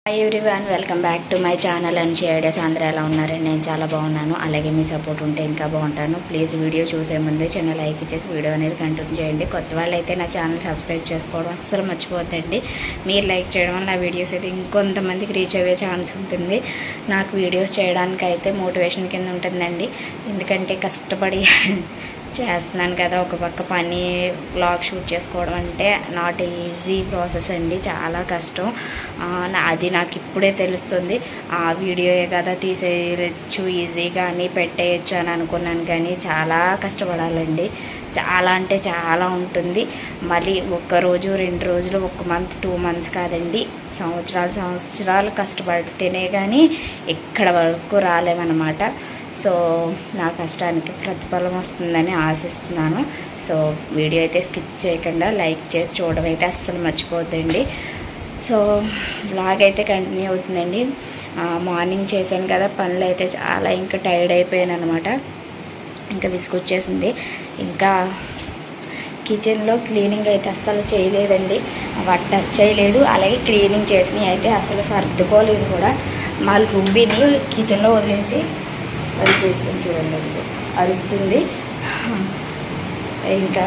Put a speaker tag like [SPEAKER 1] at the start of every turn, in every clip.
[SPEAKER 1] Hi everyone welcome back to my channel and shades అందరూ ఎలా ఉన్నారండి నేను చాలా బాగున్నాను అలాగే మీ సపోర్ట్ ఉంటే ఇంకా బాగుంటాను ప్లీజ్ వీడియో చూసే ముందు చిన్న లైక్ ఇచ్చేసి వీడియో అనేది కంటిన్యూ చేయండి కొత్త వాళ్ళు అయితే నా ఛానల్ సబ్స్క్రైబ్ చేసుకోవడం అస్సలు మర్చిపోద్దండి మీరు లైక్ చేయడం వల్ల నా వీడియోస్ అయితే ఇంకొంతమందికి రీచ్ అయ్యే ఛాన్స్ ఉంటుంది నాకు వీడియోస్ చేయడానికి అయితే మోటివేషన్ కింద ఉంటుందండి ఎందుకంటే కష్టపడి చేస్తున్నాను కదా ఒక పక్క పని బ్లాగ్ షూట్ చేసుకోవడం అంటే నాట్ ఈజీ ప్రాసెస్ అండి చాలా కష్టం ఆ, నా- అది నాకు ఇప్పుడే తెలుస్తుంది ఆ వీడియోయే కదా తీసేయచ్చు ఈజీగా అని పెట్టేయచ్చు అని అనుకున్నాను కానీ చాలా కష్టపడాలండి చాలా అంటే చాలా ఉంటుంది మళ్ళీ ఒక్క రోజు రెండు రోజులు ఒక మంత్ టూ మంత్స్ కాదండి సంవత్సరాలు సంవత్సరాలు కష్టపడితేనే కానీ ఎక్కడ వరకు రాలేమన్నమాట సో నా కష్టానికి ప్రతిఫలం వస్తుందని ఆశిస్తున్నాను సో వీడియో అయితే స్కిప్ చేయకుండా లైక్ చేసి చూడడం అయితే అస్సలు మర్చిపోద్దండి సో వ్లాగ్ అయితే కంటిన్యూ అవుతుందండి ఆ, మార్నింగ్ చేశాను కదా పనులు అయితే చాలా ఇంకా టైర్డ్ అయిపోయాను అనమాట ఇంకా విసుగొచ్చేసింది ఇంకా కిచెన్లో క్లీనింగ్ అయితే అస్సలు చేయలేదండి వాటి టచ్ చేయలేదు అలాగే క్లీనింగ్ చేసినవి అయితే అసలు సర్దుకోలేదు కూడా మళ్ళీ రుబ్బిని కిచెన్లో వదిలేసి వదిలేస్తుంది చూడండి అది అరుస్తుంది ఇంకా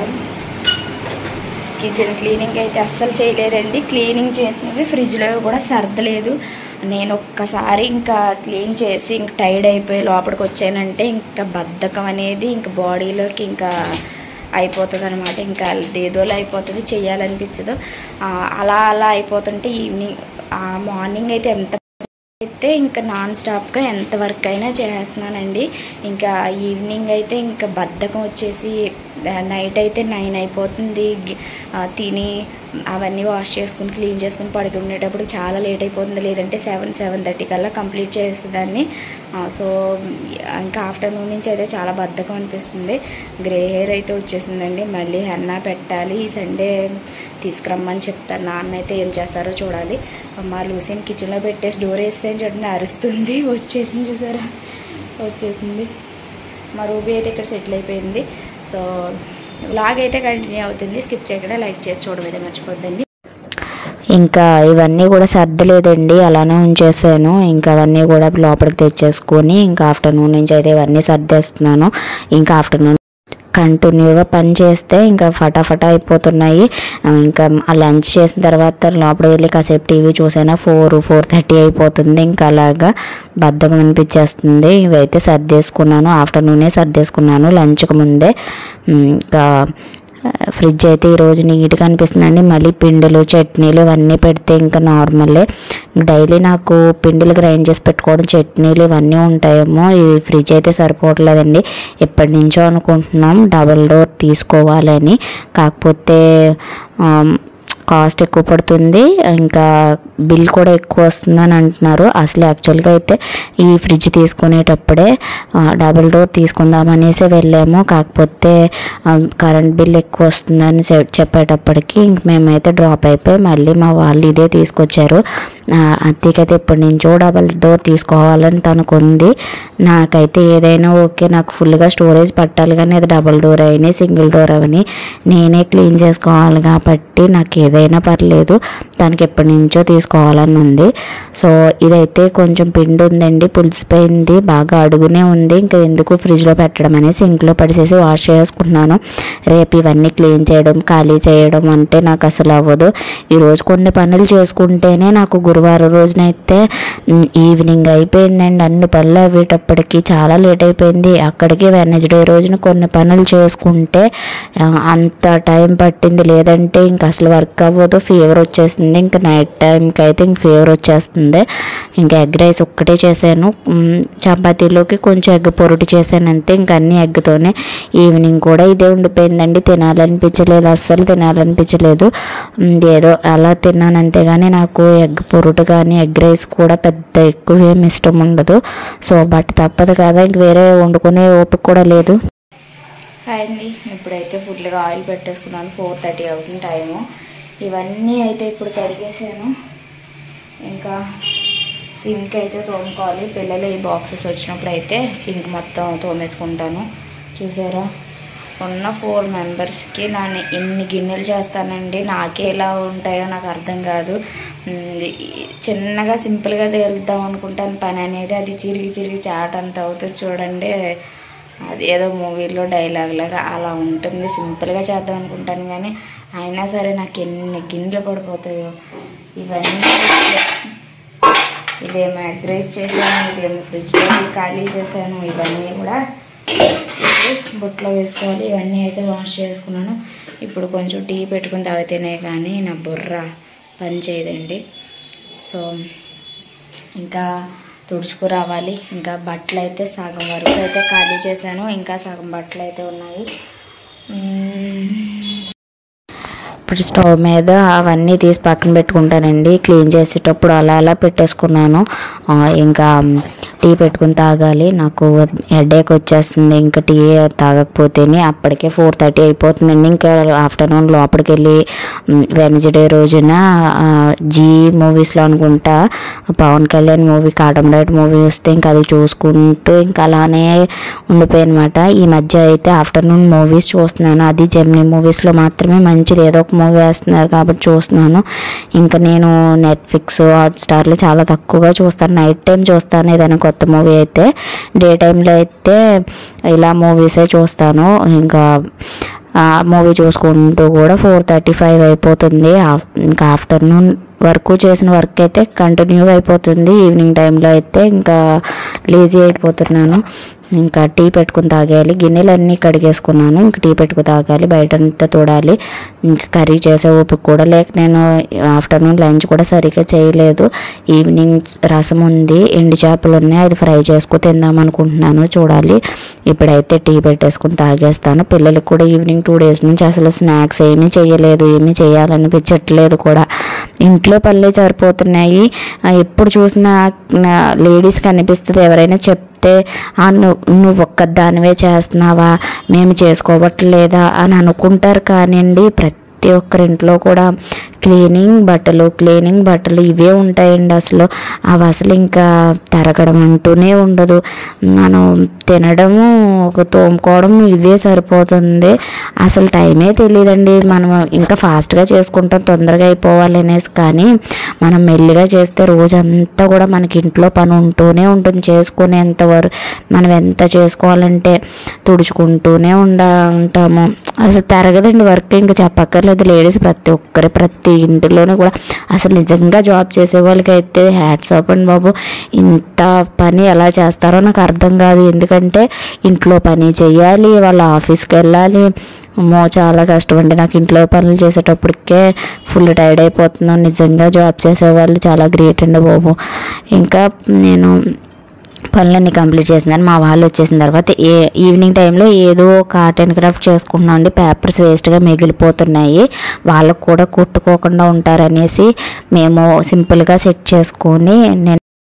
[SPEAKER 1] కిచెన్ క్లీనింగ్ అయితే అస్సలు చేయలేదండి క్లీనింగ్ చేసినవి ఫ్రిడ్జ్లో కూడా సర్దలేదు నేను ఒక్కసారి ఇంకా క్లీన్ చేసి ఇంక టైర్డ్ అయిపోయి లోపలికి వచ్చానంటే ఇంకా బద్ధకం అనేది ఇంకా బాడీలోకి ఇంకా అయిపోతుంది అనమాట ఇంకా ఏదోలా అయిపోతుంది చెయ్యాలనిపించదు ఆ, అలా అలా అయిపోతుంటే ఈవినింగ్ మార్నింగ్ అయితే ఎంత అయితే ఇంకా నాన్ స్టాప్గా ఎంత వర్క్ అయినా చేస్తున్నానండి ఇంకా ఈవినింగ్ అయితే ఇంకా బద్ధకం వచ్చేసి నైట్ అయితే నైన్ అయిపోతుంది గి- ఆ, తిని అవన్నీ వాష్ చేసుకుని క్లీన్ చేసుకుని పడుకునేటప్పుడు చాలా లేట్ అయిపోతుంది లేదంటే సెవెన్ సెవెన్ థర్టీ కల్లా కంప్లీట్ చేసేదాన్ని ఆ, సో ఇంకా ఆఫ్టర్నూన్ నుంచి అయితే చాలా బద్ధకం అనిపిస్తుంది గ్రే హెయిర్ అయితే వచ్చేసిందండి మళ్ళీ హెన్నా పెట్టాలి ఈ సండే తీసుకురమ్మని చెప్తారు నాన్న అయితే ఏం చేస్తారో చూడాలి మా లూసిని కిచెన్లో పెట్టేసి డోర్ వేస్తే చూడండి అరుస్తుంది వచ్చేసింది చూసారా వచ్చేసింది మా రూబీ అయితే ఇక్కడ సెటిల్ అయిపోయింది సో వ్లాగ్ అయితే కంటిన్యూ అవుతుంది స్కిప్ చేయకుండా లైక్ చేసి చూడడం అయితే మర్చిపోద్దండి
[SPEAKER 2] ఇంకా ఇవన్నీ కూడా సర్దలేదండి అలానే ఉంచేసాను ఇంకా అవన్నీ కూడా లోపలికి తెచ్చేసుకొని ఇంకా ఆఫ్టర్నూన్ నుంచి అయితే ఇవన్నీ సర్దేస్తున్నాను ఇంకా ఆఫ్టర్నూన్ కంటిన్యూగా పని చేస్తే ఇంకా ఫటాఫటా అయిపోతున్నాయి ఆ, ఇంకా ఆ లంచ్ చేసిన తర్వాత లోపలికి వెళ్ళి కాసేపు టీవీ చూసైనా ఫోర్ ఫోర్ థర్టీ అయిపోతుంది ఇంకా అలాగా బద్ధకం అనిపించేస్తుంది ఇవైతే సర్దేసుకున్నాను ఆఫ్టర్నూనే సర్దేసుకున్నాను లంచ్కి ముందే ఉమ్, ఇంకా ఫ్రిడ్జ్ అయితే ఈరోజు నీట్గా అనిపిస్తుందండి మళ్ళీ పిండిలు చట్నీలు ఇవన్నీ పెడితే ఇంకా నార్మలే డైలీ నాకు పిండిలు గ్రైండ్ చేసి పెట్టుకోవడం చట్నీలు ఇవన్నీ ఉంటాయేమో ఈ ఫ్రిడ్జ్ అయితే సరిపోవట్లేదండి ఎప్పటి నుంచో అనుకుంటున్నాం డబల్ డోర్ తీసుకోవాలని కాకపోతే ఆమ్, కాస్ట్ ఎక్కువ పడుతుంది ఇంకా బిల్ కూడా ఎక్కువ వస్తుందని అంటున్నారు అసలు యాక్చువల్గా అయితే ఈ ఫ్రిడ్జ్ తీసుకునేటప్పుడే ఆ, డబుల్ డోర్ తీసుకుందామనేసి వెళ్ళాము కాకపోతే ఆ, కరెంట్ బిల్ ఎక్కువ వస్తుందని చె- చెప్పేటప్పటికి ఇంక మేమైతే డ్రాప్ అయిపోయి మళ్ళీ మా వాళ్ళు ఇదే తీసుకొచ్చారు ఆ, అత్తయ్యకైతే ఎప్పటి నుంచో డబుల్ డోర్ తీసుకోవాలని తనకుంది నాకైతే ఏదైనా ఓకే నాకు ఫుల్గా స్టోరేజ్ పట్టాలి కానీ అది డబుల్ డోర్ అయినా సింగిల్ డోర్ అవని నేనే క్లీన్ చేసుకోవాలి కాబట్టి నాకు ఏదైనా పర్లేదు దానికి ఎప్పటి నుంచో తీసుకోవాలని ఉంది సో ఇదైతే కొంచెం పిండి ఉందండి పులిసిపోయింది బాగా అడుగునే ఉంది ఇంకా ఎందుకు ఫ్రిడ్జ్లో పెట్టడం అనేసి సింక్లో పడిసేసి వాష్ చేసుకుంటున్నాను రేపు ఇవన్నీ క్లీన్ చేయడం ఖాళీ చేయడం అంటే నాకు అసలు అవ్వదు ఈరోజు కొన్ని పనులు చేసుకుంటేనే నాకు గురువారం రోజునైతే ఉమ్, ఈవినింగ్ అయిపోయిందండి అన్ని పనులు అయ్యేటప్పటికి చాలా లేట్ అయిపోయింది అక్కడికి వెనస్డే రోజున కొన్ని పనులు చేసుకుంటే ఆ, అంత టైం పట్టింది లేదంటే ఇంక అసలు వర్క్ అవ్వదు ఫీవర్ వచ్చేస్తుంది ఇంకా నైట్ టైంకి అయితే ఇంక ఫీవర్ వచ్చేస్తుంది ఇంకా ఎగ్ రైస్ ఒక్కటే చేశాను ఉమ్, చపాతీలోకి కొంచెం ఎగ్ పొరుటు చేశాను అంతే ఇంకా అన్ని ఎగ్తోనే ఈవినింగ్ కూడా ఇదే ఉండిపోయిందండి తినాలనిపించలేదు అస్సలు తినాలనిపించలేదు ఉమ్, ఏదో అలా తిన్నాను అంతేగాని నాకు ఎగ్ పొరుటు కానీ ఎగ్ రైస్ కూడా పెద్ద ఎక్కువ ఏమి ఇష్టం ఉండదు సో బట్ తప్పదు కదా ఇంక వేరే వండుకునే ఓపిక కూడా లేదు
[SPEAKER 1] హాయ్ అండి ఇప్పుడైతే ఫుల్గా ఆయిల్ పెట్టేసుకున్నాను ఫోర్ థర్టీ అవుతుంది టైము ఇవన్నీ అయితే ఇప్పుడు కడిగేసాను ఇంకా సింక్ అయితే తోముకోవాలి పిల్లలు ఈ బాక్సెస్ వచ్చినప్పుడు అయితే సింక్ మొత్తం తోమేసుకుంటాను చూసారా ఉన్న ఫోర్ మెంబర్స్కి నేను ఎన్ని గిన్నెలు చేస్తానండి నాకే ఎలా ఉంటాయో నాకు అర్థం కాదు ఉమ్, ఈ- చిన్నగా సింపుల్గా తేలుద్దాం అనుకుంటాను పని అనేది అది చిరిగి చిరిగి చాట్ అంత అవుతుంది చూడండి అది ఏదో మూవీలో డైలాగ్ లాగా అలా ఉంటుంది సింపుల్గా చేద్దాం అనుకుంటాను కానీ అయినా సరే నాకు ఎన్ని గిన్నెలు పడిపోతాయో ఇవన్నీ ఇదేమో ఎగ్ రైస్ చేశాను ఇదేమో ఫ్రిడ్జ్లో ఖాళీ చేశాను ఇవన్నీ కూడా ఇప్పుడు బుట్టలో వేసుకోవాలి ఇవన్నీ అయితే వాష్ చేసుకున్నాను ఇప్పుడు కొంచెం టీ పెట్టుకుని తాగితేనే కానీ నా బుర్ర పని చేయదండి సో ఇంకా తుడుచుకురావాలి ఇంకా బట్టలు అయితే సగం వరకు అయితే ఖాళీ చేశాను ఇంకా సగం బట్టలు అయితే ఉన్నాయి మ్మ్.
[SPEAKER 2] ఇప్పుడు స్టవ్ మీద అవన్నీ తీసి పక్కన పెట్టుకుంటానండి క్లీన్ చేసేటప్పుడు అలా అలా పెట్టేసుకున్నాను ఆ, ఇంకా టీ పెట్టుకుని తాగాలి నాకు హెడేక్ వచ్చేస్తుంది ఇంకా టీ తాగకపోతేనే అప్పటికే ఫోర్ థర్టీ అయిపోతుందండి ఇంకా ఆఫ్టర్నూన్ లోపలికి వెళ్ళి వెనస్డే రోజున ఆ, జీ మూవీస్లో అనుకుంటా పవన్ కళ్యాణ్ మూవీ కాటమరాయుడు మూవీ వస్తే ఇంకా అది చూసుకుంటూ ఇంకా అలానే ఉండిపోయి అనమాట ఈ మధ్య అయితే ఆఫ్టర్నూన్ మూవీస్ చూస్తున్నాను అది జెమినీ మూవీస్లో మాత్రమే మంచిది ఏదో ఒక మూవీ వేస్తున్నారు కాబట్టి చూస్తున్నాను ఇంకా నేను నెట్ఫ్లిక్స్ హాట్స్టార్లో చాలా తక్కువగా చూస్తాను నైట్ టైం చూస్తాను ఏదైనా కొత్త మూవీ అయితే డే టైంలో అయితే ఇలా మూవీసే చూస్తాను ఇంకా ఆ మూవీ చూసుకుంటూ కూడా ఫోర్ థర్టీ ఫైవ్ అయిపోతుంది ఆఫ్- ఇంకా ఆఫ్టర్నూన్ వరకు చేసిన వర్క్ అయితే కంటిన్యూ అయిపోతుంది ఈవినింగ్ టైంలో అయితే ఇంకా లేజీ అయిపోతున్నాను ఇంకా టీ పెట్టుకుని తాగేయాలి గిన్నెలన్నీ కడిగేసుకున్నాను ఇంకా టీ పెట్టుకుని తాగాలి బయట అంతా తోడాలి ఇంకా కర్రీ చేసే ఓపిక కూడా లేక నేను ఆఫ్టర్నూన్ లంచ్ కూడా సరిగ్గా చేయలేదు ఈవినింగ్ రసం ఉంది ఎండు చేపలు ఉన్నాయి అది ఫ్రై చేసుకుని తిందాం అనుకుంటున్నాను చూడాలి ఇప్పుడైతే టీ పెట్టేసుకుని తాగేస్తాను పిల్లలకు కూడా ఈవినింగ్ టూ డేస్ నుంచి అసలు స్నాక్స్ ఏమీ చేయలేదు ఏమీ చేయాలనిపించట్లేదు కూడా ఇంట్లో పనులే సరిపోతున్నాయి ఆ, ఎప్పుడు చూసినా లేడీస్ కనిపిస్తుంది ఎవరైనా చెప్తే "ఆ, నువ్వు నువ్వు ఒక్కదానివే చేస్తున్నావా మేము చేసుకోవట్లేదా అని అనుకుంటారు కానివ్వండి ప్రతి ఒక్కరింట్లో కూడా క్లీనింగ్ బట్టలు క్లీనింగ్ బట్టలు ఇవే ఉంటాయండి అసలు అవి అసలు ఇంకా తరగడం అంటూనే ఉండదు మనం తినడము ఒక తోముకోవడం ఇదే సరిపోతుంది అసలు టైమే తెలియదండి మనం ఇంకా ఫాస్ట్గా చేసుకుంటాం తొందరగా అయిపోవాలి అనేసి కానీ మనం మెల్లిగా చేస్తే రోజంతా కూడా మనకి ఇంట్లో పని ఉంటూనే ఉంటుంది చేసుకునేంత వరకు మనం ఎంత చేసుకోవాలంటే తుడుచుకుంటూనే ఉండ ఉంటాము అసలు తరగదండి వర్క్ ఇంకా చెప్పక్కర్లేదు లేడీస్ ప్రతి ఒక్కరి ప్రతి ఇంటిలోనూ కూడా అసలు నిజంగా జాబ్ చేసే వాళ్ళకి అయితే హ్యాట్స్ ఆఫ్ అండి బాబు ఇంత పని ఎలా చేస్తారో నాకు అర్థం కాదు ఎందుకంటే ఇంట్లో పని చేయాలి వాళ్ళ ఆఫీస్కి వెళ్ళాలి అమ్మో చాలా కష్టం అండి నాకు ఇంట్లో పనులు చేసేటప్పటికే ఫుల్ టైర్డ్ అయిపోతున్నాను నిజంగా జాబ్ చేసేవాళ్ళు చాలా గ్రేట్ అండి బాబు ఇంకా నేను పనులన్నీ కంప్లీట్ చేసినాను మా వాళ్ళు వచ్చేసిన తర్వాత ఏ ఈవినింగ్ టైంలో ఏదో ఒక ఆర్ట్ అండ్ క్రాఫ్ట్ చేసుకుంటున్నాం అండి పేపర్స్ వేస్ట్గా మిగిలిపోతున్నాయి వాళ్ళకు కూడా కుట్టుకోకుండా ఉంటారనేసి మేము సింపుల్గా సెట్ చేసుకొని నేను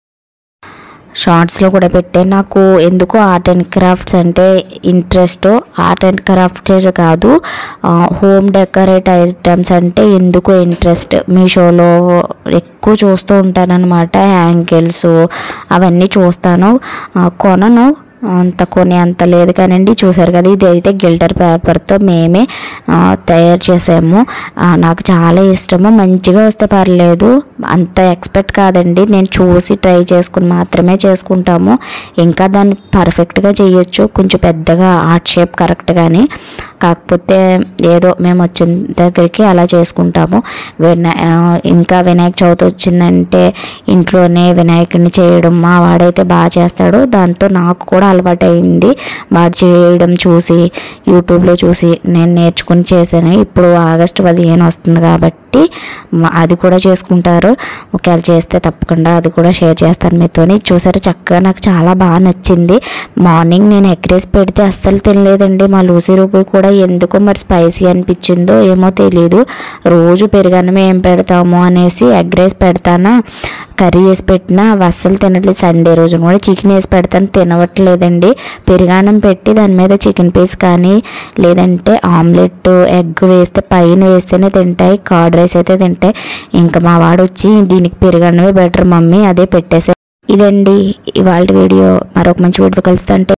[SPEAKER 2] షార్ట్స్లో కూడా పెట్టే నాకు ఎందుకు ఆర్ట్ అండ్ క్రాఫ్ట్స్ అంటే ఇంట్రెస్ట్ ఆర్ట్ అండ్ క్రాఫ్ట్స్ కాదు హోమ్ డెకరేట్ ఐటమ్స్ అంటే ఎందుకు ఇంట్రెస్ట్ మీషోలో ఎక్కువ చూస్తూ ఉంటానన్నమాట యాంకిల్స్ అవన్నీ చూస్తాను ఆ, కొనను అంత కొని అంత లేదు కానండి చూసారు కదా ఇది అయితే గిల్టర్ పేపర్తో మేమే ఆ, తయారు చేసాము ఆ, నాకు చాలా ఇష్టము మంచిగా వస్తే పర్లేదు అంత ఎక్స్పెక్ట్ కాదండి నేను చూసి ట్రై చేసుకుని మాత్రమే చేసుకుంటాము ఇంకా దాన్ని పర్ఫెక్ట్గా చేయొచ్చు కొంచెం పెద్దగా ఆర్ట్ షేప్ కరెక్ట్గాని కాకపోతే ఏదో మేము వచ్చిన దగ్గరికి అలా చేసుకుంటాము వినా ఆ, ఇంకా వినాయక చవితి వచ్చిందంటే ఇంట్లోనే వినాయకుడిని చేయడం మా వాడైతే బాగా చేస్తాడు దాంతో నాకు కూడా అలవాటు అయింది వాడు చేయడం చూసి యూట్యూబ్లో చూసి నేను నేర్చుకుని చేశాను ఇప్పుడు ఆగస్టు పదిహేను వస్తుంది కాబట్టి మా- అది కూడా చేసుకుంటారు ఒకవేళ చేస్తే తప్పకుండా అది కూడా షేర్ చేస్తాను మీతోని చూసారు చక్కగా నాకు చాలా బాగా నచ్చింది మార్నింగ్ నేను ఎగ్ రైస్ పెడితే అస్సలు తినలేదండి మా లూసీ రూపీ కూడా ఎందుకో మరి స్పైసీ అనిపించిందో ఏమో తెలియదు రోజు పెరుగన్నం ఏం పెడతాము అనేసి ఎగ్ రైస్ పెడతానా కర్రీ వేసి పెట్టినా అవి అస్సలు తినట్లేదు సండే రోజున కూడా చికెన్ వేసి పెడతాను తినవట్లేదండి పెరుగన్నం పెట్టి దాని మీద చికెన్ పీస్ కానీ లేదంటే ఆమ్లెట్ ఎగ్ వేస్తే పైన వేస్తేనే తింటాయి కర్డ్ రైస్ అయితే తింటాయి ఇంకా మా వాడు వచ్చి దీనికి పెరుగన్నమే బెటర్ మమ్మీ అదే పెట్టేసే ఇదండి ఇవాళ వీడియో మరొక మంచి వీడియోతో కలుస్తా అంటే